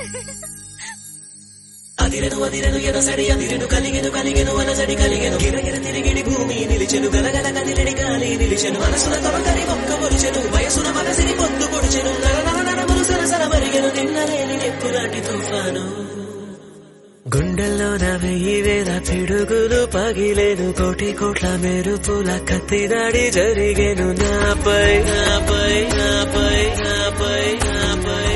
అదిరెను అదిరెను ఎనసడి అదిరెను కలిగెను కలిగెను అనసడి కలిగెను గిరగిర తిరిగిడి భూమి నిలిచెను గలగల కదిలిడి గాలి నిలిచెను మనసున తొలగని మొక్క మొలిచెను వయసున మనసిని పొద్దు పొడిచెను నర నర నరములు సరసర మరిగెను నిన్నలేని నెప్పులాంటి తుఫాను గుండెల్లో వెయ్యి వేల పిడుగులు పగిలేను కోటి కోట్ల మెరుపుల కత్తి దాడి జరిగేను నాపై నాపై నాపై నాపై నాపై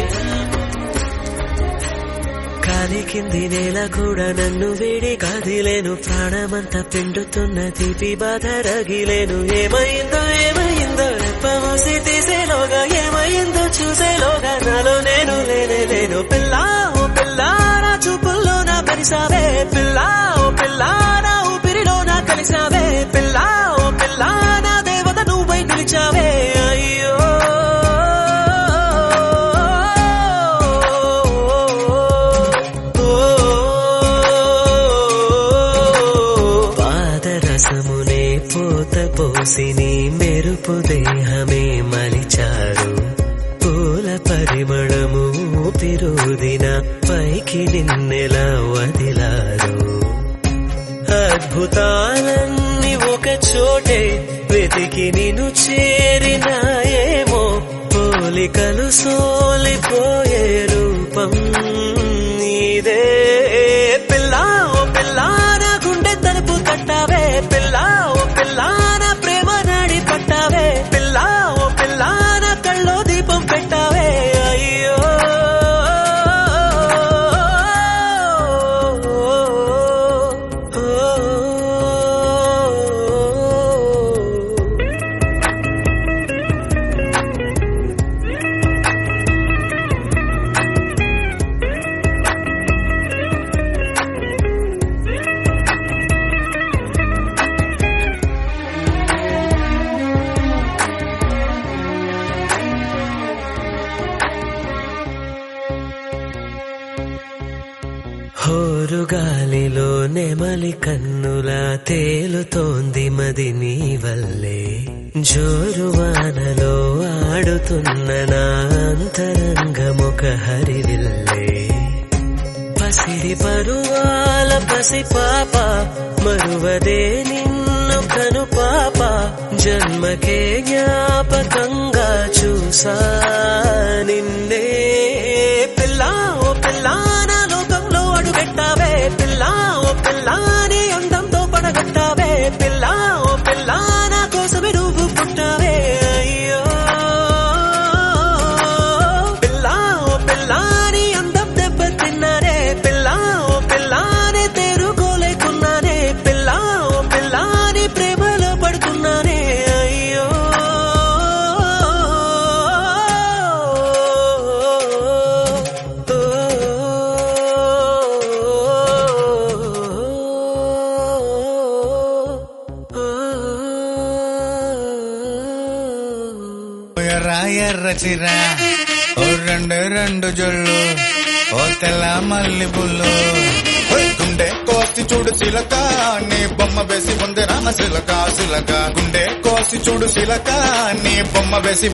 కాలి కింది నేల కూడా నన్ను వీడి కాదిలేను ప్రాణమంతా పిండుతున్న తీపి బాధ రగిలేను ఏమైందో ఏమైందో రెప్పమూసి తీసేలోగా ఏమైందో చూసేలోగా నాలో నేను లేనే లేను పిల్ల ఓ పిల్ల నా చూపుల్లో నా కలిసావే పిల్ల ఓ పిల్ల నా ఊపిరిలో నా కలిసావే పిల్ల ఓ పిల్ల నా దేవత నువ్వై నిలిచావే అయ్యో పాదరసమునే పోత పోసి నీ మెరుపు దేహమే మలిచారు పూల పరిమళము పిరుదిన పైకి నిన్నెలా వదిలారు అద్భుతాలన్నీ ఒక చోటే వెతికి నిన్ను చేరినాయేమో పోలికలు సోలిపోయే రూపం నీదే పిల్ల ఓ పిల్ల నా గుండె తలుపు తట్టావే పిల్ల ఓ పిల్ల నా ప్రేమ నాడి పట్టావే పిల్ల ఓ పిల్ల నా కళ్ళో దీపం పెట్టావే అయ్యో హోరుగాలిలో నెమలి కన్నులా తేలుతోంది మది నీ వల్లే జోరువానలో ఆడుతున్న నా అంతరంగమొక హరివిల్లే పసిడి పరువాల పసి పాప మరువదే నిన్ను కను పాప జన్మకే జ్ఞాపకంగా చూసా నిన్నే పిల్ల ఓ పిల్ల నా లోకంలో అడుగెట్టావే పిల్ల ఓ పిల్ల నీ అందంతో పడగొట్టావే పిల్ల ఓ పిల్ల నా కోసమే నువ్వు పుట్టావే అయ్యో పిల్ల ఓ పిల్ల నీ అందం దెబ్బతిన్నానే పిల్ల ఓ పిల్ల నే తేరుకోలేకున్నానే పిల్ల ఓ పిల్ల నీ ప్రేమలో పడుకున్నానే అయ్యో ఎర్ర ఎర్ర చిర ఓ రెండు రెండు జొల్లు ఓ తెల్ల మల్లి పుల్లు గుండె కోసి చూడు సిలక నీ బొమ్మ వేసి ఉంది రామ సిలక సిలక గుండె కోసి చూడు సిలక నీ బొమ్మ వేసి